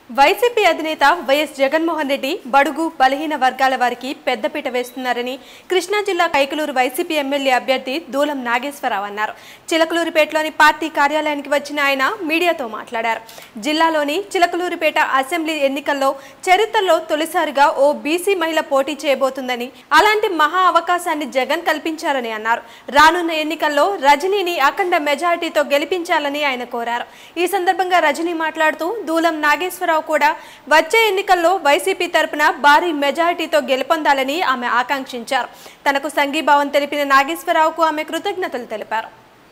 YCP అధినేత YS Jaganmohan Reddy బడుగు బలహీన వర్గాల వారికి పెద్దపీట వేస్తున్నారని కృష్ణా జిల్లా కైకలూరు వైసీపీ ఎమ్మెల్యే అభ్యర్థి దూలం నాగేశ్వరరావు అన్నారు చిలకలూరిపేటలోని పార్టీ కార్యాలయానికి వచ్చిన ఆయన మీడియాతో మాట్లాడారు జిల్లాలోని చిలకలూరిపేట అసెంబ్లీ ఎన్నికల్లో చరిత్రలో తొలిసారిగా ఓ బీసీ మహిళ పోటీ చేయబోతుందని అలాంటి మహా అవకాశాన్ని జగన్ కల్పించారని అన్నారు రానున్న ఎన్నికల్లో రజనీని అఖండ మెజారిటీతో గెలిపించాలని ఆయన కోరారు ఈ సందర్భంగా రజనీ మాట్లాడుతూ దూలం నాగేశ్వరరావు కూడా వచ్చే ఎన్నికల్లో వైసీపీ తరపున భారీ మెజారిటీతో గెలుపొందాలని ఆమె ఆకాంక్షించారు తనకు సంఘీభావం తెలిపిన నాగేశ్వరరావుకు ఆమె కృతజ్ఞతలు తెలిపారు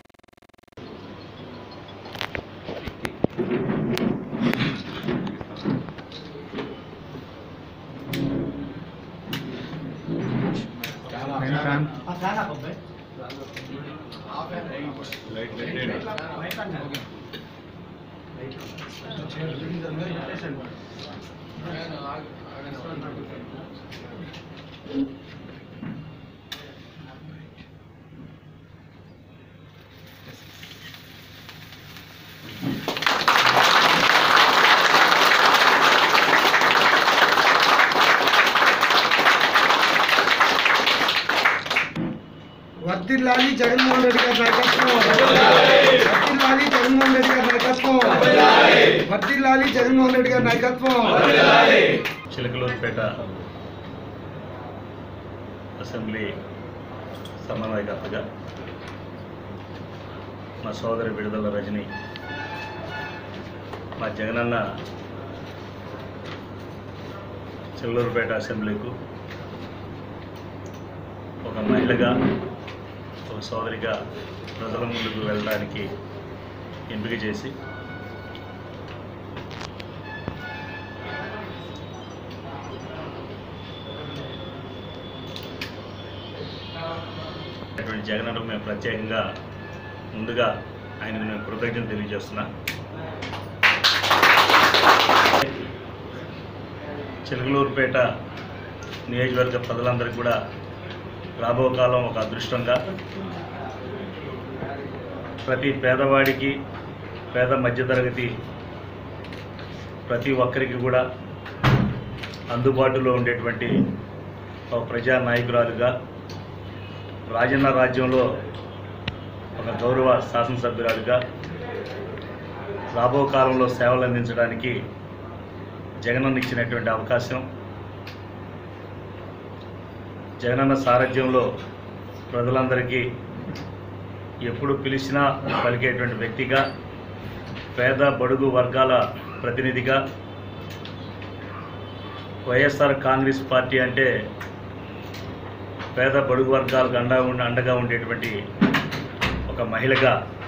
వర్దిల్లాలి జగన్మోహన్ రెడ్డి గారి నాయకత్వం వర్దిల్లాలి జగన్మోహన్ రెడ్డి గారి నాయకత్వం వర్దిల్లాలి జగన్మోహన్ రెడ్డి గారి నాయకత్వం చిలకలూరుపేట అసెంబ్లీ సమన్వయకర్తగా మా సోదరి విడుదల రజని మా జగనన్న చిల్లూరుపేట అసెంబ్లీకు ఒక మహిళగా ఒక సోదరిగా ప్రజల ముందుకు వెళ్ళడానికి ఎంపిక చేసి అటువంటి జగనన్నకు మేము ప్రత్యేకంగా ముందుగా ఆయనకు నేను కృతజ్ఞత తెలియజేస్తున్నా చిలుకలూరుపేట నియోజకవర్గ ప్రజలందరికీ కూడా రాబో కాలం ఒక అదృష్టంగా ప్రతి పేదవాడికి పేద మధ్యతరగతి ప్రతి ఒక్కరికి కూడా అందుబాటులో ఉండేటువంటి ఒక ప్రజా నాయకురాలుగా రాజన్న రాజ్యంలో ఒక గౌరవ శాసనసభ్యురాలుగా రాబో కాలంలో సేవలు అందించడానికి జగనన్న ఇచ్చినటువంటి అవకాశం జగనన్న సారథ్యంలో ప్రజలందరికీ ఎప్పుడు పిలిచినా పలికేటువంటి వ్యక్తిగా పేద బడుగు వర్గాల ప్రతినిధిగా వైఎస్ఆర్ కాంగ్రెస్ పార్టీ అంటే పేద బడుగు వర్గాలకు అండా ఉండి అండగా ఉండేటువంటి ఒక మహిళగా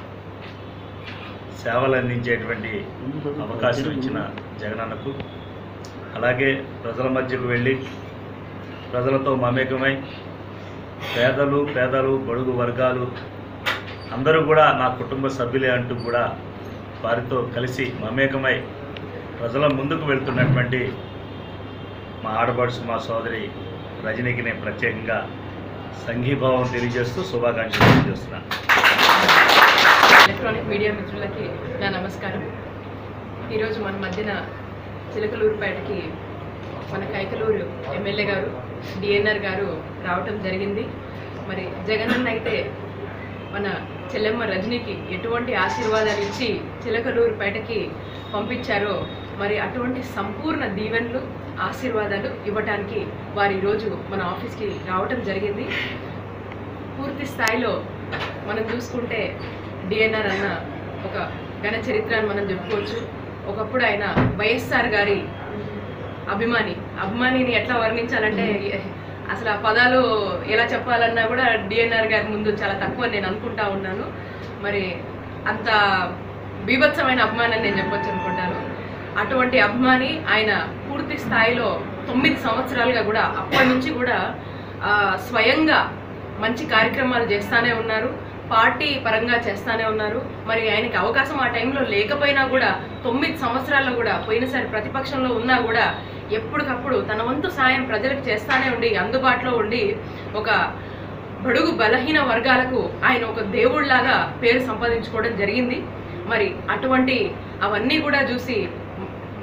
సేవలు అందించేటువంటి అవకాశం ఇచ్చిన జగనన్నకు అలాగే ప్రజల మధ్యకు వెళ్ళి ప్రజలతో మమేకమై పేదలు పేదలు బడుగు వర్గాలు అందరూ కూడా నా కుటుంబ సభ్యులే అంటూ కూడా వారితో కలిసి మమేకమై ప్రజల ముందుకు వెళ్తున్నటువంటి మా ఆడపడుచు మా సోదరి రజనీకి నేను ప్రత్యేకంగా సంఘీభావం తెలియజేస్తూ శుభాకాంక్షలు తెలియజేస్తున్నాను ఎలక్ట్రానిక్ మీడియా మిత్రులకి నా నమస్కారం ఈరోజు మన మధ్యన చిలకలూరుపేటకి మన కైకలూరు ఎమ్మెల్యే గారు డిఎన్ఆర్ గారు రావటం జరిగింది మరి జగనన్న అయితే మన చెల్లెమ్మ రజనీకి ఎటువంటి ఆశీర్వాదాలు ఇచ్చి చిలకలూరుపేటకి పంపించారో మరి అటువంటి సంపూర్ణ దీవెనలు ఆశీర్వాదాలు ఇవ్వటానికి వారు ఈరోజు మన ఆఫీస్కి రావటం జరిగింది పూర్తి స్థాయిలో మనం చూసుకుంటే డిఎన్ఆర్ అన్న ఒక ఘన చరిత్ర అని మనం చెప్పుకోవచ్చు ఒకప్పుడు ఆయన వైఎస్ఆర్ గారి అభిమాని అభిమానిని ఎట్లా వర్ణించాలంటే అసలు ఆ పదాలు ఎలా చెప్పాలన్నా కూడా డిఎన్ఆర్ గారి ముందు చాలా తక్కువ నేను అనుకుంటా ఉన్నాను మరి అంత బీభత్సమైన అభిమాని నేను చెప్పొచ్చు అనుకుంటాను అటువంటి అభిమాని ఆయన పూర్తి స్థాయిలో తొమ్మిది సంవత్సరాలుగా కూడా అప్పటి నుంచి కూడా ఆ, స్వయంగా మంచి కార్యక్రమాలు చేస్తానే ఉన్నారు పార్టీ పరంగా చేస్తానే ఉన్నారు మరి ఆయనకి అవకాశం ఆ టైంలో లేకపోయినా కూడా తొమ్మిది సంవత్సరాల్లో కూడా పోయినసారి ప్రతిపక్షంలో ఉన్నా కూడా ఎప్పటికప్పుడు తన వంతు సాయం ప్రజలకు చేస్తానే ఉండి అందుబాటులో ఉండి ఒక బడుగు బలహీన వర్గాలకు ఆయన ఒక దేవుళ్లాగా పేరు సంపాదించుకోవడం జరిగింది మరి అటువంటి అవన్నీ కూడా చూసి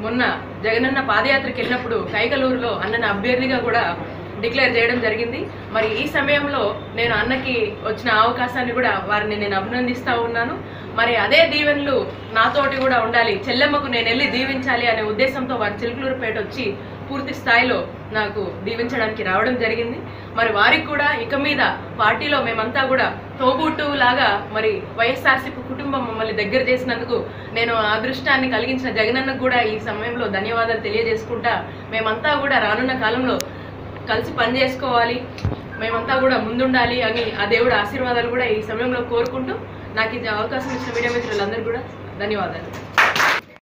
మొన్న జగనన్న పాదయాత్రకి వెళ్ళినప్పుడు కైకలూరులో అన్నని అభ్యర్థిగా కూడా డిక్లేర్ చేయడం జరిగింది మరి ఈ సమయంలో నేను అన్నకి వచ్చిన అవకాశాన్ని కూడా వారిని నేను అభినందిస్తూ ఉన్నాను మరి అదే దీవెనలు నాతోటి కూడా ఉండాలి చెల్లెమ్మకు నేను వెళ్ళి దీవించాలి అనే ఉద్దేశంతో వారి చిలుకలూరుపేట వచ్చి పూర్తి స్థాయిలో నాకు దీవించడానికి రావడం జరిగింది మరి వారికి కూడా ఇక మీద పార్టీలో మేమంతా కూడా తోబుట్టు లాగా మరి వైఎస్ఆర్సీపీ కుటుంబం మమ్మల్ని దగ్గర చేసినందుకు నేను ఆ అదృష్టాన్ని కలిగించిన జగనన్నకు కూడా ఈ సమయంలో ధన్యవాదాలు తెలియజేసుకుంటా మేమంతా కూడా రానున్న కాలంలో కలిసి పని చేసుకోవాలి మేమంతా కూడా ముందుండాలి అని ఆ దేవుడు ఆశీర్వాదాలు కూడా ఈ సమయంలో కోరుకుంటూ నాకు ఇది అవకాశం ఇచ్చిన మీడియా మిత్రులందరూ కూడా ధన్యవాదాలు